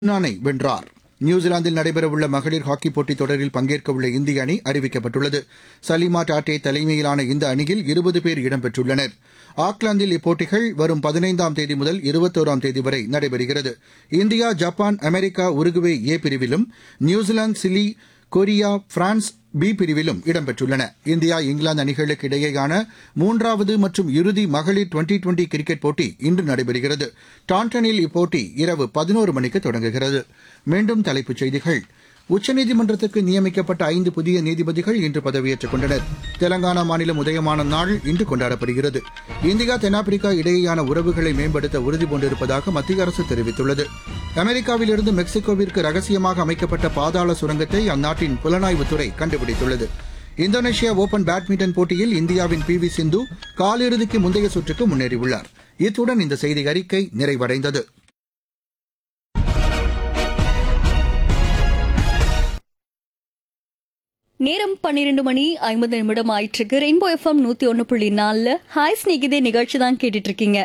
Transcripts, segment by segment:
நானை வென்றார் நியூசிலாந்தில் நடைபெறவுள்ள மகளிர் ஹாக்கி போட்டித் தொடரில் பங்கேற்கவுள்ள இந்திய அணி அறிவிக்கப்பட்டுள்ளது சலிமா டாட்டே தலைமையிலான இந்த அணியில் இருபது பேர் இடம்பெற்றுள்ளனர் ஆக்லாந்தில் இப்போட்டிகள் வரும் பதினைந்தாம் தேதி முதல் இருபத்தோராம் தேதி வரை நடைபெறுகிறது India Japan America Uruguay A பிரிவிலும் New Zealand Chile Korea France B பிரிவிலும் இடம்பெற்றுள்ளன இந்தியா இங்கிலாந்து அணிகளுக்கு இடையேயான மூன்றாவது மற்றும் இறுதி மகளிர் டுவெண்டி டுவெண்டி கிரிக்கெட் போட்டி இன்று நடைபெறுகிறது டாண்டனில் இப்போட்டி இரவு பதினோரு மணிக்கு தொடங்குகிறது மீண்டும் தலைப்புச் செய்திகள் உச்சநீதிமன்றத்துக்கு நியமிக்கப்பட்ட ஐந்து புதிய நீதிபதிகள் இன்று பதவியேற்றுக் கொண்டனர் தெலங்கானா மாநிலம் உதயமான நாள் இன்று கொண்டாடப்படுகிறது இந்தியா தென்னாப்பிரிக்கா இடையேயான உறவுகளை மேம்படுத்த உறுதிபூண்டிருப்பதாக மத்திய அரசு தெரிவித்துள்ளது அமெரிக்காவிலிருந்து மெக்சிகோவிற்கு ரகசியமாக அமைக்கப்பட்ட பாதாள சுரங்கத்தை அந்நாட்டின் புலனாய்வுத்துறை கண்டுபிடித்துள்ளது இந்தோனேஷியா ஓபன் பேட்மிண்டன் போட்டியில் இந்தியாவின் பி வி சிந்து காலிறுதிக்கு முந்தைய சுற்றுக்கு முன்னேறியுள்ளார் இத்துடன் இந்த செய்தி அறிக்கை நிறைவடைந்தது நேரம் பன்னிரண்டு மணி ஐம்பது நிமிடம் ஆயிட்டிருக்கு ரெயின்போ எஃப்எம் நூத்தி ஒன்னு புள்ளி நாலுல ஹாய் ஸ்நேகிதே நிகழ்ச்சி தான் கேட்டுட்டு இருக்கீங்க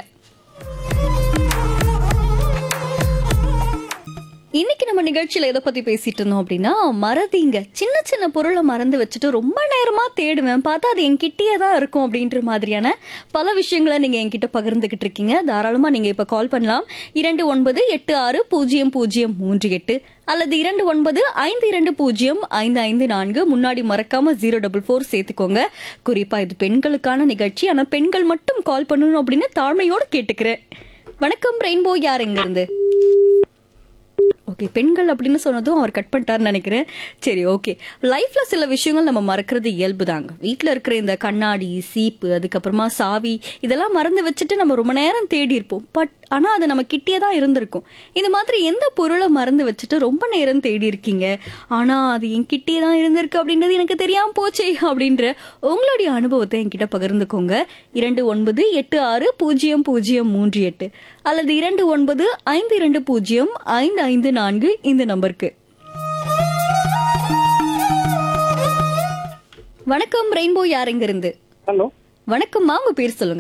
இன்னைக்கு நம்ம நிகழ்ச்சியில எதை பத்தி பேசிட்டு இருந்தோம் அப்படின்னா மறதிங்க சின்ன சின்ன பொருளை மறந்து வச்சுட்டு ரொம்ப நேரமா தேடுவேன் பார்த்தா அது என்கிட்டயே தான் இருக்கும் அப்படின்ற மாதிரியான பல விஷயங்களை நீங்க என்கிட்ட பகிர்ந்துகிட்டு இருக்கீங்க தாராளமா நீங்க இப்ப கால் பண்ணலாம் இரண்டு ஒன்பது எட்டு ஆறு பூஜ்ஜியம் பூஜ்ஜியம் மூன்று எட்டு அல்லது இரண்டு ஒன்பது ஐந்து இரண்டு பூஜ்ஜியம் ஐந்து ஐந்து நான்கு முன்னாடி மறக்காம ஜீரோ டபுள் ஃபோர் சேர்த்துக்கோங்க குறிப்பா இது பெண்களுக்கான நிகழ்ச்சி ஆனா பெண்கள் மட்டும் கால் பண்ணணும் அப்படின்னு தாழ்மையோடு கேட்டுக்கிறேன் வணக்கம் ரெயின்போ யார் எங்க இருந்து ஓகே பெண்கள் அப்படின்னு சொன்னதும் அவர் கட் பண்ணிட்டாருன்னு நினைக்கிறேன் சரி ஓகே லைஃப்ல சில விஷயங்கள் நம்ம மறக்கிறது இயல்பு தாங்க வீட்டில் இருக்கிற இந்த கண்ணாடி சீப்பு அதுக்கப்புறமா சாவி இதெல்லாம் மறந்து வச்சுட்டு நம்ம ரொம்ப நேரம் தேடி இருப்போம் பட் ஆனால் அது நம்ம கிட்டே தான் இருந்திருக்கும் இந்த மாதிரி எந்த பொருளை மறந்து வச்சுட்டு ரொம்ப நேரம் தேடி இருக்கீங்க ஆனால் அது என் கிட்டே தான் இருந்திருக்கு அப்படின்றது எனக்கு தெரியாம போச்சே அப்படின்ற உங்களுடைய அனுபவத்தை என்கிட்ட பகிர்ந்துக்கோங்க இரண்டு ஒன்பது எட்டு ஆறு பூஜ்ஜியம் பூஜ்ஜியம் மூன்று எட்டு அல்லது இரண்டு ஒன்பது ஐந்து இரண்டு பூஜ்ஜியம் ஐந்து ஐந்து நான்கு இந்த நம்பருக்கு வணக்கம் ரெயின்போ யார் எங்க இருந்து ஹலோ வணக்கம்மா உங்க பேர் சொல்லுங்க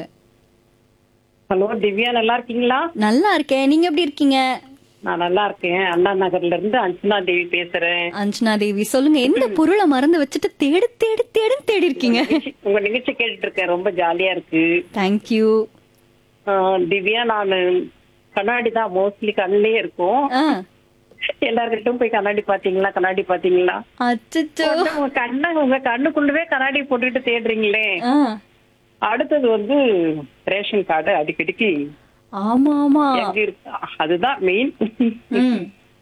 ஹலோ திவ்யா நல்லா இருக்கீங்களா நல்லா இருக்கேன் நீங்க எப்படி இருக்கீங்க நான் நல்லா இருக்கேன் அண்ணா நகர்ல இருந்து அஞ்சனா தேவி பேசுறேன் அஞ்சனா தேவி சொல்லுங்க எந்த பொருளை மறந்து வச்சுட்டு தேடு தேடு தேடுன்னு தேடி இருக்கீங்க உங்க நிகழ்ச்சி கேட்டுட்டு இருக்கேன் ரொம்ப ஜாலியா இருக்கு தேங்க்யூ ஆஹ் திவ்யா நான் கண்ணாடி தான் மோஸ்ட்லி கண்ணிலே இருக்கும் ஆ எல்லார்கிட்டும் போய் கண்ணாடி பாத்தீங்களா கண்ணாடி பாத்தீங்களா அச்சச்சோ உங்க கண்ண உங்க கண்ணுக்குள்ளவே கண்ணாடி போட்டுட்டு தேடுறீங்களே ஆ அடுத்தது வந்து ரேஷன் கார்டு அடிக்கடிக்கு ஆமா ஆமா எங்க இருக்கு அதுதான் மெயின் ம்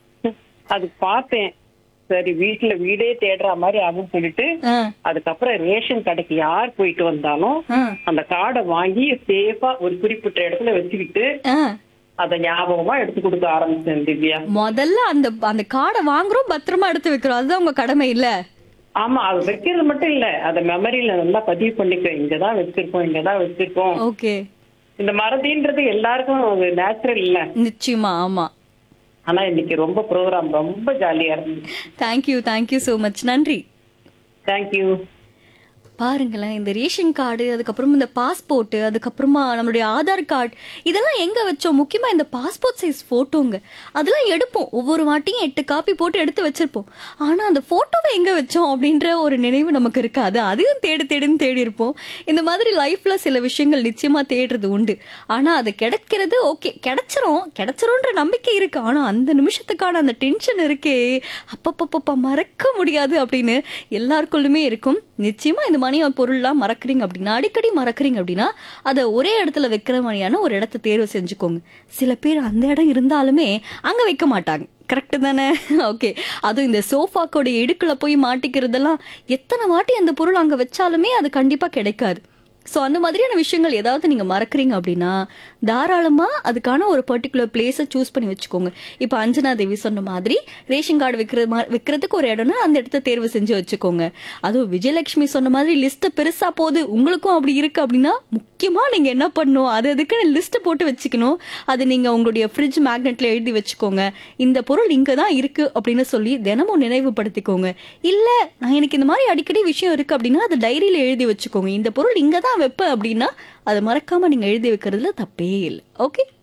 அது பார்த்தேன் சரி வீட்டுல வீடே தேடுற மாதிரி ஆகும் சொல்லிட்டு ஆ அதுக்கப்புறம் ரேஷன் கடைக்கு யார் போயிட்டு வந்தாலும் ஆ அந்த கார்டை வாங்கி சேஃபா ஒரு குறிப்பிட்ட இடத்துல வச்சுக்கிட்டு ஆ அத ஞாபகமா எடுத்து கொடுக்க ஆரம்பிச்சேன் திவ்யா முதல்ல அந்த அந்த கார்டை வாங்குறோம் பத்திரமா எடுத்து வைக்கிறோம் அதுதான் உங்க கடமை இல்ல ஆமா அது வைக்கிறது மட்டும் இல்ல அத மெமரியில நல்லா பதிவு பண்ணிக்க இங்கதான் வச்சிருக்கோம் இங்கதான் வச்சிருக்கோம் ஓகே இந்த மறதின்றது எல்லாருக்கும் நேச்சுரல் இல்ல நிச்சயமா ஆமா ஆனா இன்னைக்கு ரொம்ப ப்ரோக்ராம் ரொம்ப ஜாலியா இருந்துச்சு தேங்க்யூ தேங்க்யூ so மச் நன்றி தேங்க்யூ பாருங்களேன் இந்த ரேஷன் கார்டு அதுக்கப்புறம் இந்த பாஸ்போர்ட் அதுக்கப்புறமா நம்மளுடைய ஆதார் கார்டு இதெல்லாம் எங்க வச்சோம் முக்கியமா இந்த பாஸ்போர்ட் சைஸ் போட்டோங்க அதெல்லாம் எடுப்போம் ஒவ்வொரு வாட்டியும் எட்டு காப்பி போட்டு எடுத்து வச்சிருப்போம் ஆனா அந்த போட்டோவை எங்க வச்சோம் அப்படின்ற ஒரு நினைவு நமக்கு இருக்காது அதையும் தேடி தேடின்னு தேடி இருப்போம் இந்த மாதிரி லைஃப்ல சில விஷயங்கள் நிச்சயமா தேடுறது உண்டு ஆனா அது கிடைக்கிறது ஓகே கிடைச்சிரும் கிடைச்சிரும்ன்ற நம்பிக்கை இருக்கு ஆனா அந்த நிமிஷத்துக்கான அந்த டென்ஷன் இருக்கே அப்பப்பப்பப்பா மறக்க முடியாது அப்படின்னு எல்லாருக்குள்ளுமே இருக்கும் நிச்சயமா இந்த மாதிரி பொருள்லாம் மறக்கிறீங்க அப்படின்னா அடிக்கடி மறக்கிறீங்க அப்படின்னா அதை ஒரே இடத்துல வைக்கிற மாதிரியான ஒரு இடத்த தேர்வு செஞ்சுக்கோங்க சில பேர் அந்த இடம் இருந்தாலுமே அங்க வைக்க மாட்டாங்க கரெக்டு தானே ஓகே அதுவும் இந்த சோஃபாக்கோட இடுக்குல போய் மாட்டிக்கிறதெல்லாம் எத்தனை வாட்டி அந்த பொருள் அங்க வச்சாலுமே அது கண்டிப்பா கிடைக்காது ஸோ அந்த மாதிரியான விஷயங்கள் ஏதாவது நீங்கள் மறக்கிறீங்க அப்படின்னா தாராளமாக அதுக்கான ஒரு பர்டிகுலர் பிளேஸை சூஸ் பண்ணி வச்சுக்கோங்க இப்போ அஞ்சனா தேவி சொன்ன மாதிரி ரேஷன் கார்டு வைக்கிற மா வைக்கிறதுக்கு ஒரு இடம்னா அந்த இடத்த தேர்வு செஞ்சு வச்சுக்கோங்க அதுவும் விஜயலட்சுமி சொன்ன மாதிரி லிஸ்ட்டு பெருசாக போகுது உங்களுக்கும் அப்படி இருக்கு அப்படின்னா முக்கியமாக நீங்கள் என்ன பண்ணணும் அது அதுக்குன்னு லிஸ்ட்டை போட்டு வச்சுக்கணும் அது நீங்கள் உங்களுடைய ஃப்ரிட்ஜ் மேக்னெட்டில் எழுதி வச்சுக்கோங்க இந்த பொருள் இங்கே தான் இருக்குது அப்படின்னு சொல்லி தினமும் நினைவுபடுத்திக்கோங்க இல்லை நான் எனக்கு இந்த மாதிரி அடிக்கடி விஷயம் இருக்குது அப்படின்னா அதை டைரியில் எழுதி வச்சுக்கோங்க இந்த பொருள் இங்கே தான் வைப்பேன் அப்படின்னா அதை மறக்காமல் நீங்கள் எழுதி வைக்கிறதுல தப்பே இல்லை ஓகே